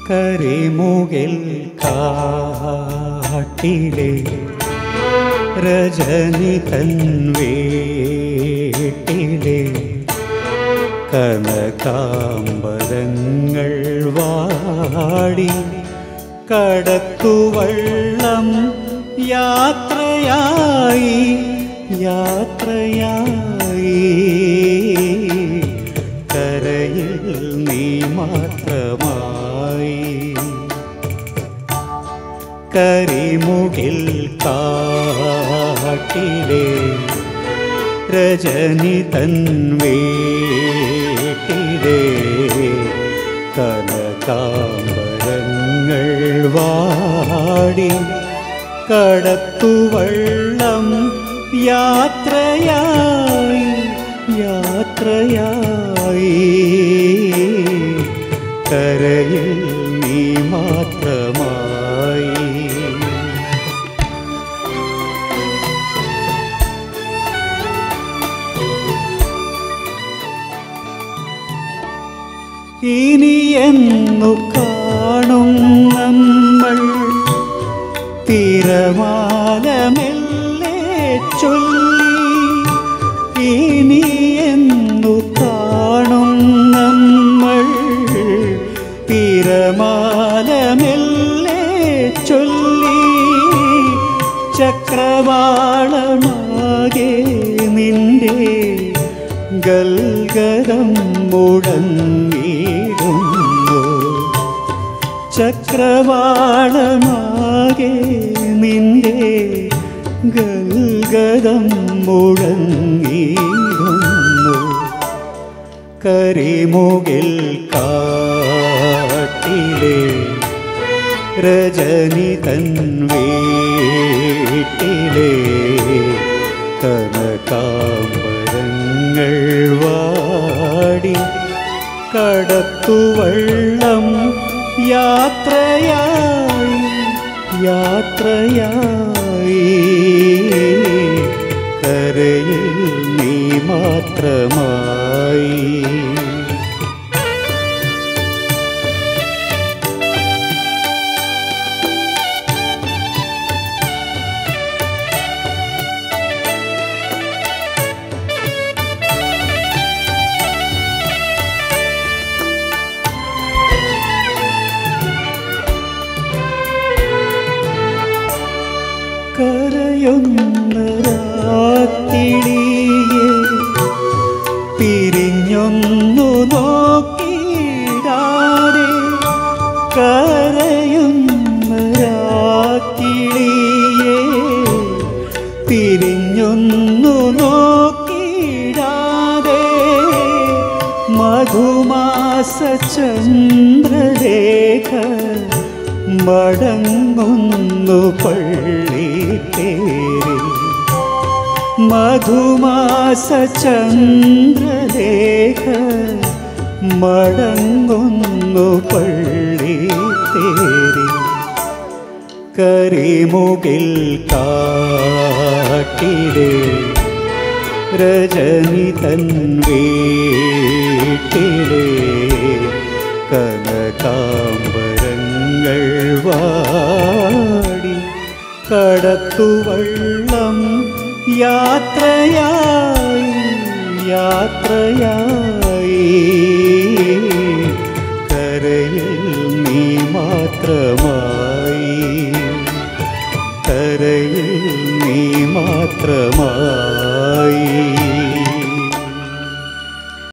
കരിമുകിൽ കാട്ടിലെ രജനി തൻ വീട്ടിലെ കനകാമ്പരങ്ങൾ വാടി കടത്തുവള്ളം യാത്രയായി യാത്രയായി കരയിൽ നീ മാത്രമായി കരിമുകിൽ കാട്ടിലെ രജനി തൻ വീട്ടിലെ കനകാമ്പരങ്ങൾ വാടി കടത്തുവള്ളം യാത്രയായി യാത്രയായി കരയിൽ നീ മാത്രമായി ഇനി എന്നു കാണും നമ്മൾ തിരമാലമെല്ലേ ചൊല്ലി ഇനി എന്നു കാണും നമ്മൾ തിരമാലമെല്ലേ ചൊല്ലി ചക്രവാളമാകെ നിന്റെ ഗൽഗതം മുടങ്ങിടുന്നു ചക്രവാളമാകെ നിന്റെ ഗൽഗതം മുടങ്ങിടുന്നു കരിമുകിൽ കാട്ടിലെ രജനി തൻ വീട്ടിലെ കനകാമ്പരങ്ങൾ വാടി കടത്തുവള്ളം യാത്രയായി യാത്രയായി കരയിൽ നീ മാത്രമായി കരയൊന്ന രാത്തിളിയെ പിരിഞ്ഞൊന്നു നോക്കിടാതെ കരയുന്ന രാത്തിളിയെ പിരിഞ്ഞൊന്നു നോക്കിടാതെ മധുമാസ ചന്ദ്രരേഖ മടങ്ങുന്നു പള്ളി പേരി മധുമാസ ചന്ദ്രരേഖ മടങ്ങുന്നു പള്ളി പേരി കരിമുകിൽ കാട്ടിലെ രജനി തൻ വീട്ടിലെ കനകാമ്പരങ്ങൾ വാടി കടത്തുവള്ളം യാത്രയായി യാത്രയായി കരയിൽ നീ മാത്രമായി കരയിൽ നീ മാത്രമായി